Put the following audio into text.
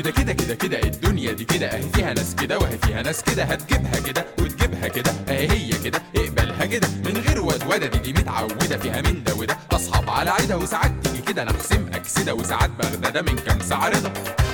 كده كده كده كده الدنيا دي كده اهي فيها ناس كده وهي فيها ناس كده هتجيبها كده وتجيبها كده اهي هي كده اقبلها كده من غير ودوده دي دي متعوده فيها من ده وده اصحاب على عيدها وساعات تيجي كده انا احسم اكسده وساعات بغدى ده من كام ساعه رضا